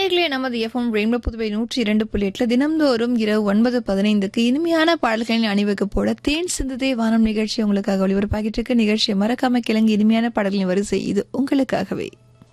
நேர்களே நமது FM rainbow Puduvai நூற்றி இரண்டு புள்ளி எட்டுல தினம்தோறும் இரவு ஒன்பது பதினைந்துக்கு இனிமையான பாடல்களின் அணிவகுப்பு போல தேன் சிந்துதே வானம் நிகழ்ச்சி உங்களுக்காக ஒளிபரப்பாகிட்டு இருக்கு நிகழ்ச்சியை மறக்காம கிளங்கி இனிமையான பாடல்களின் வரிசை இது உங்களுக்காகவே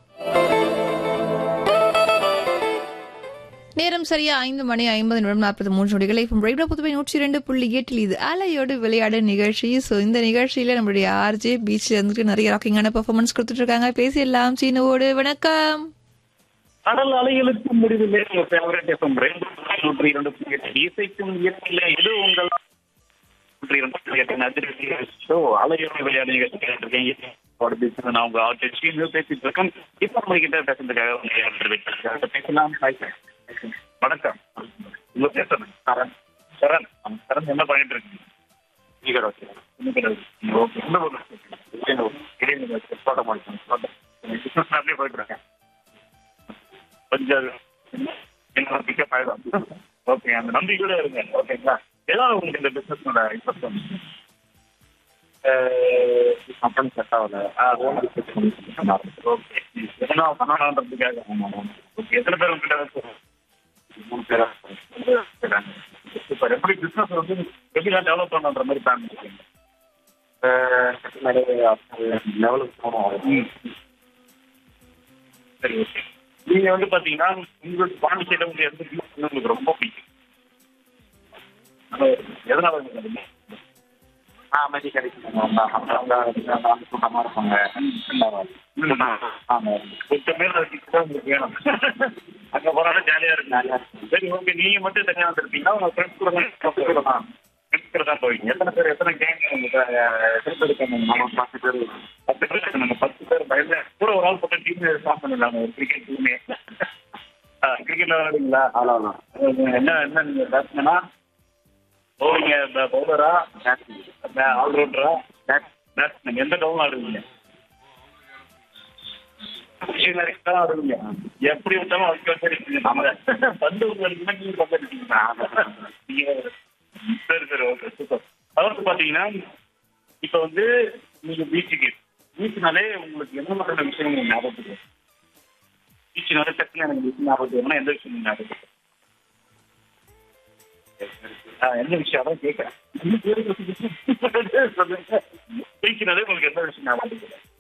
நேரம் சரியா ஐந்து மணி ஐம்பது நிமிடம் நாற்பது மூன்று நொடிகள் இப்போ ரெயின்போ புதுவை நூற்றி இரண்டு புள்ளி எட்டில் இது அலையோடு விளையாடு நிகழ்ச்சி ஸோ இந்த நிகழ்ச்சியில நம்மளுடைய ஆர்ஜே பீச்ல இருந்துட்டு நிறைய ராக்கிங்கான பெர்ஃபார்மன்ஸ் கொடுத்துட்டு இருக்காங்க பேசிடலாம் சீனுவோடு வணக்கம் கடல் அலைகளுக்கு முடிவிலே உங்க ஃபேவரட் எஃப்எம் ரெண்டு நூற்றி இரண்டு புள்ளி எட்டு இசைக்கும் இயற்கையில இது உங்கள் நூற்றி இரண்டு புள்ளி எட்டு நதிரி ஷோ அலையோட விளையாடு நிகழ்ச்சி கேட்டிருக்கேன் அவரோட பேசுறது நான் உங்க ஆர்டிஸ்ட் ஸ்ரீனு பேசிட்டு இருக்கேன் இப்போ நம்ம கிட்ட பேசுறதுக்காக உங்க யார்கிட்ட பேசுறதுக்காக பேசலாம் Hi, sir. வணக்கம் உங்க பேர் சொல்லுங்க சரண் சரண் ஆ, சரண் என்ன பண்ணிட்டு இருக்கீங்க ஈகர் ஓகே ஓகே என்ன பண்ணுறேன் இடையில தோட்டம் மாட்டேன் தோட்டம் பிஸ்னஸ் அப்படியே போயிட்டு இருக்கேன் கொஞ்சம் என்னோட பிக்கப் ஆயிடும் ஓகே அந்த நம்பிக்கையோட இருங்க ஓகேங்களா ஏதாவது உங்களுக்கு இந்த பிசினஸோட இன்ட்ரெஸ்ட் வந்து கம்பெனி செட் ஆகல ஓகே என்ன பண்ணணுன்றதுக்காக ஓகே எத்தனை பேர் உங்ககிட்ட மூணு பேரா சூப்பர் எப்படி பிசினஸ் வந்து எப்படி தான் டெவலப் பண்ணுன்ற மாதிரி பிளான் பண்ணிருக்கீங்க லெவலுக்கு போகணும் சரி ஓகே நீங்க வந்து பாத்தீங்கன்னா உங்களுக்கு பாண்டிச்சேரி வந்து எந்த வியூ வந்து உங்களுக்கு ரொம்ப பிடிக்கும் அது எதனால உங்களுக்கு அது பிடிக்கும்? அமைதி கிடைக்கும் அவங்க கூட்டமா இருப்பாங்க ஆமா கொஞ்சம் மேல வச்சுட்டு தான் உங்களுக்கு வேணும் அங்க போனாலும் ஜாலியா இருக்கு சரி ஓகே நீங்க மட்டும் தனியா வந்திருப்பீங்கன்னா உங்க ஃப்ரெண்ட்ஸ் கூட தான் ஃப்ரெண்ட்ஸ் கூட தான் போவீங்க எத்தனை பேர் எத்தனை கேங் உங்களுக்கு எத்தனை பேர் இருக்காங்க நம்ம பத்து பேர் பத்து பேர் இருக்காங்க பத்து பேர் பயந்து கூட ஒரு ஆள் பக்கம் டீம் ஸ்டார்ட் பண்ணிடலாம் ஒரு கிரிக்கெட் டீமே கிரிக்கெட்ல விளையாடுங்களா அவ்வளோதான் என்ன என்ன நீங்க பேட்ஸ்மேனா பவுலிங்க பவுலரா ஆல்ரவுண்டரா பேட்ஸ்மேன் எந்த டவுன் ஆடுவீங்க தான் ஆடுவீங்க எப்படி விட்டாலும் அதுக்கு வச்சிருக்கீங்க நம்ம பந்து உங்களுக்கு நீங்க பக்கத்துட்டீங்களா நீங்க சரி சரி ஓகே சூப்பர் அதாவது பாத்தீங்கன்னா இப்ப வந்து நீங்க பீச்சுக்கு பீச்னாலே உங்களுக்கு என்ன மாதிரியான விஷயம் உங்களுக்கு ஞாபகத்துக்கு பீச்னாலே டக்குனு எனக்கு விஷயம் ஞாபகத்துக்கு எந்த விஷயம் ஞாபகத்துக்கு ஆ, என்ன விஷயம் அதான் கேட்கறேன் பீச்னாலே உங்களுக்கு எந்த விஷயம் ஞாபகத்துக்கு